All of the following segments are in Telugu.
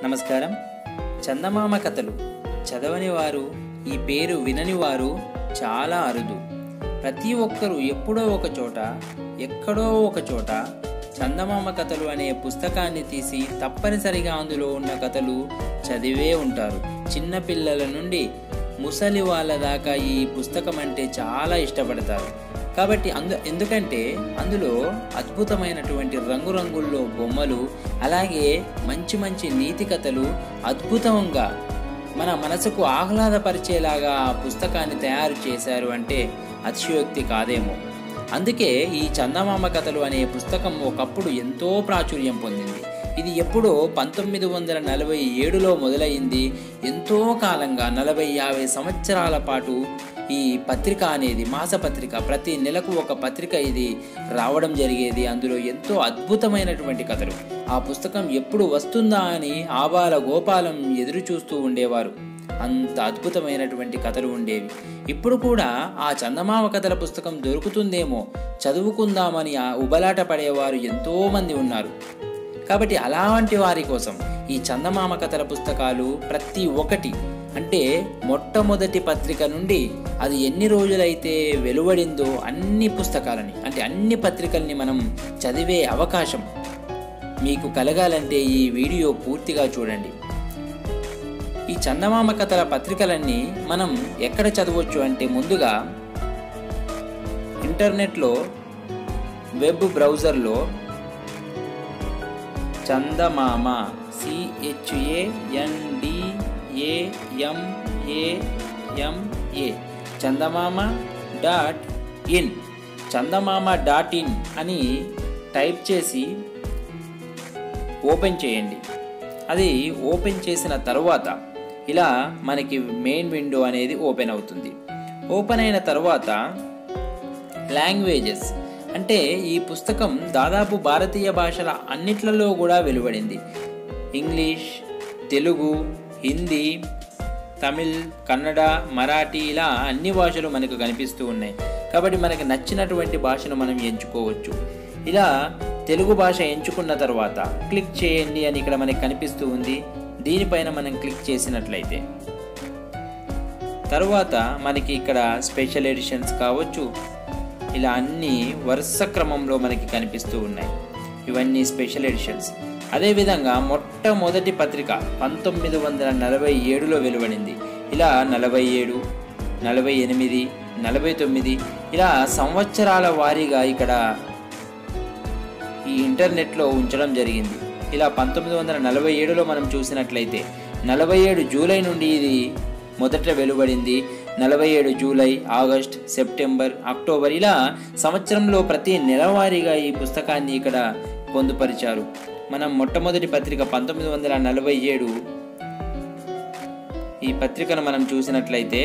నమస్కారం చందమామ కథలు చదవని వారు ఈ పేరు వినని వారు చాలా అరుదు ప్రతి ఒక్కరూ ఎప్పుడో ఒక చోట ఎక్కడో ఒక చోట చందమామ కథలు అనే పుస్తకాన్ని తీసి తప్పనిసరిగా అందులో ఉన్న కథలు చదివే ఉంటారు చిన్న పిల్లల నుండి ముసలి వాళ్ళ దాకా ఈ పుస్తకం అంటే చాలా ఇష్టపడతారు కాబట్టి అందు ఎందుకంటే అందులో అద్భుతమైనటువంటి రంగురంగుల్లో బొమ్మలు అలాగే మంచి మంచి నీతి కథలు అద్భుతంగా మన మనసుకు ఆహ్లాదపరిచేలాగా ఆ పుస్తకాన్ని తయారు చేశారు అంటే అతిశయోక్తి కాదేమో అందుకే ఈ చందమామ కథలు అనే పుస్తకం ఒకప్పుడు ఎంతో ప్రాచుర్యం పొందింది ఇది ఎప్పుడో పంతొమ్మిది వందల నలభై ఏడులో మొదలైంది ఎంతో కాలంగా నలభై యాభై సంవత్సరాల పాటు ఈ పత్రిక అనేది మాసపత్రిక ప్రతి నెలకు ఒక పత్రిక ఇది రావడం జరిగేది అందులో ఎంతో అద్భుతమైనటువంటి కథలు ఆ పుస్తకం ఎప్పుడు వస్తుందా అని ఆబాల గోపాలం ఎదురు చూస్తూ ఉండేవారు అంత అద్భుతమైనటువంటి కథలు ఉండేవి ఇప్పుడు కూడా ఆ చందమామ కథల పుస్తకం దొరుకుతుందేమో చదువుకుందామని ఆ ఉబలాట పడేవారు ఎంతోమంది ఉన్నారు కాబట్టి అలాంటి వారి కోసం ఈ చందమామ కథల పుస్తకాలు ప్రతి ఒక్కటి అంటే మొట్టమొదటి పత్రిక నుండి అది ఎన్ని రోజులైతే వెలువడిందో అన్ని పుస్తకాలని అంటే అన్ని పత్రికల్ని మనం చదివే అవకాశం మీకు కలగాలంటే ఈ వీడియో పూర్తిగా చూడండి ఈ చందమామ కథల పత్రికలన్నీ మనం ఎక్కడ చదవచ్చు అంటే ముందుగా ఇంటర్నెట్లో వెబ్ బ్రౌజర్లో చందమామ సిహెచ్ఏఎన్డిఏఎంఏఎంఏ చందమామ dot in Chandamama dot in అని టైప్ చేసి ఓపెన్ చేయండి అది ఓపెన్ చేసిన తర్వాత ఇలా మనకి మెయిన్ విండో అనేది ఓపెన్ అవుతుంది ఓపెన్ అయిన తర్వాత లాంగ్వేజెస్ అంటే ఈ పుస్తకం దాదాపు భారతీయ భాషల అన్నిట్లలో కూడా వెలువడింది ఇంగ్లీష్ తెలుగు హిందీ తమిళ్ కన్నడ మరాఠీ ఇలా అన్ని భాషలు మనకు కనిపిస్తూ ఉన్నాయి కాబట్టి మనకు నచ్చినటువంటి భాషను మనం ఎంచుకోవచ్చు ఇలా తెలుగు భాష ఎంచుకున్న తర్వాత క్లిక్ చేయండి అని ఇక్కడ మనకి కనిపిస్తూ ఉంది దీనిపైన మనం క్లిక్ చేసినట్లయితే తర్వాత మనకి ఇక్కడ స్పెషల్ ఎడిషన్స్ కావచ్చు ఇలా అన్ని వరుస క్రమంలో మనకి కనిపిస్తూ ఉన్నాయి ఇవన్నీ స్పెషల్ ఎడిషన్స్ అదేవిధంగా మొట్టమొదటి పత్రిక పంతొమ్మిది వందల నలభై ఏడులో వెలువడింది ఇలా నలభై ఏడు నలభై ఎనిమిది నలభై తొమ్మిది ఇలా సంవత్సరాల వారీగా ఇక్కడ ఈ ఇంటర్నెట్లో ఉంచడం జరిగింది ఇలా పంతొమ్మిది వందల నలభై ఏడులో మనం చూసినట్లయితే నలభై ఏడు జూలై నుండి ఇది మొదట వెలువడింది నలభై ఏడు జూలై ఆగస్ట్ సెప్టెంబర్ అక్టోబర్ ఇలా సంవత్సరంలో ప్రతి నెలవారీగా ఈ పుస్తకాన్ని ఇక్కడ పొందుపరిచారు మనం మొట్టమొదటి పత్రిక పంతొమ్మిది వందల నలభై ఏడు ఈ పత్రికను మనం చూసినట్లయితే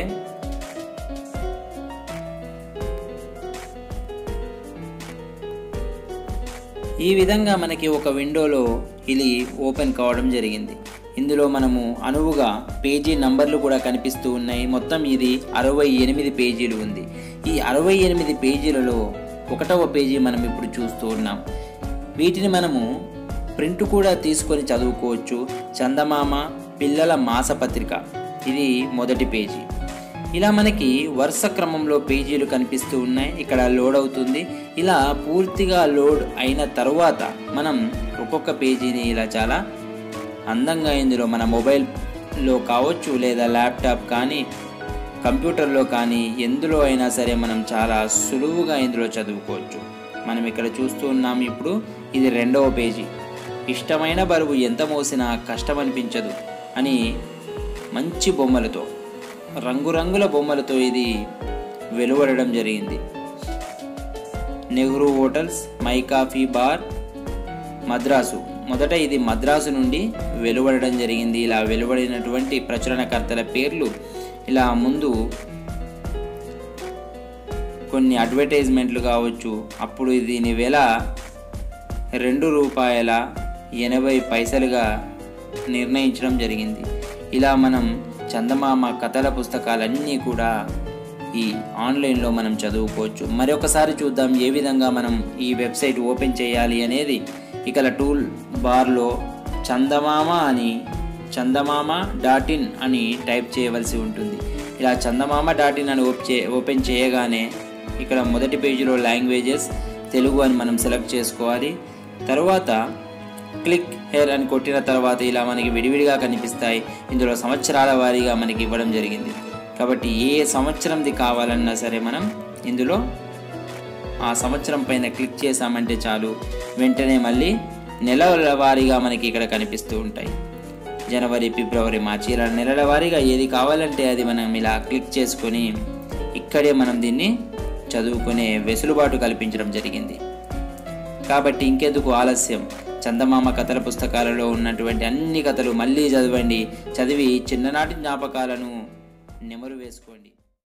ఈ విధంగా మనకి ఒక విండోలో ఇది ఓపెన్ కావడం జరిగింది ఇందులో మనము అనువుగా పేజీ నంబర్లు కూడా కనిపిస్తూ ఉన్నాయి మొత్తం ఇది అరవై ఎనిమిది పేజీలు ఉంది ఈ అరవై ఎనిమిది పేజీలలో ఒకటవ పేజీ మనం ఇప్పుడు చూస్తూ ఉన్నాం వీటిని మనము ప్రింట్ కూడా తీసుకొని చదువుకోవచ్చు చందమామ పిల్లల మాసపత్రిక ఇది మొదటి పేజీ ఇలా మనకి వరుస క్రమంలో పేజీలు కనిపిస్తూ ఉన్నాయి ఇక్కడ లోడ్ అవుతుంది ఇలా పూర్తిగా లోడ్ అయిన తర్వాత మనం ఒక్కొక్క పేజీని ఇలా చాలా అందంగా ఇందులో మన మొబైల్లో కావచ్చు లేదా ల్యాప్టాప్ కానీ కంప్యూటర్లో కానీ ఎందులో అయినా సరే మనం చాలా సులువుగా ఇందులో చదువుకోవచ్చు మనం ఇక్కడ చూస్తూ ఉన్నాం ఇప్పుడు ఇది రెండవ పేజీ ఇష్టమైన బరువు ఎంత మోసినా కష్టం అనిపించదు అని మంచి బొమ్మలతో రంగురంగుల బొమ్మలతో ఇది వెలువడడం జరిగింది Nehru hotels my coffee bar Madras మొదట ఇది మద్రాసు నుండి వెలువడడం జరిగింది ఇలా వెలువడినటువంటి ప్రచురణకర్తల పేర్లు ఇలా ముందు కొన్ని అడ్వర్టైజ్మెంట్లు కావచ్చు అప్పుడు దీని వెల రెండు రూపాయల ఎనభై పైసలుగా నిర్ణయించడం జరిగింది ఇలా మనం చందమామ కథల పుస్తకాలన్నీ కూడా ఈ ఆన్లైన్లో మనం చదువుకోవచ్చు మరొకసారి చూద్దాం ఏ విధంగా మనం ఈ వెబ్సైట్ ఓపెన్ చేయాలి అనేది ఇక్కడ టూల్ బార్లో చందమామ అని చందమామ డాట్ ఇన్ అని టైప్ చేయవలసి ఉంటుంది ఇలా చందమామ డాట్ ఇన్ అని ఓప్ ఓపెన్ చేయగానే ఇక్కడ మొదటి పేజీలో లాంగ్వేజెస్ తెలుగు అని మనం సెలెక్ట్ చేసుకోవాలి తర్వాత క్లిక్ హెయిర్ అని కొట్టిన తర్వాత ఇలా మనకి విడివిడిగా కనిపిస్తాయి ఇందులో సంవత్సరాల వారీగా మనకి ఇవ్వడం జరిగింది కాబట్టి ఏ సంవత్సరంది కావాలన్నా సరే మనం ఇందులో ఆ సంవత్సరం పైన క్లిక్ చేసామంటే చాలు వెంటనే మళ్ళీ నెలల వారీగా మనకి ఇక్కడ కనిపిస్తూ ఉంటాయి జనవరి ఫిబ్రవరి మార్చి ఇలా నెలల వారీగా ఏది కావాలంటే అది మనం ఇలా క్లిక్ చేసుకొని ఇక్కడే మనం దీన్ని చదువుకునే వెసులుబాటు కల్పించడం జరిగింది కాబట్టి ఇంకెందుకు ఆలస్యం చందమామ కథల పుస్తకాలలో ఉన్నటువంటి అన్ని కథలు మళ్ళీ చదవండి చదివి చిన్ననాటి జ్ఞాపకాలను నెమరు వేసుకోండి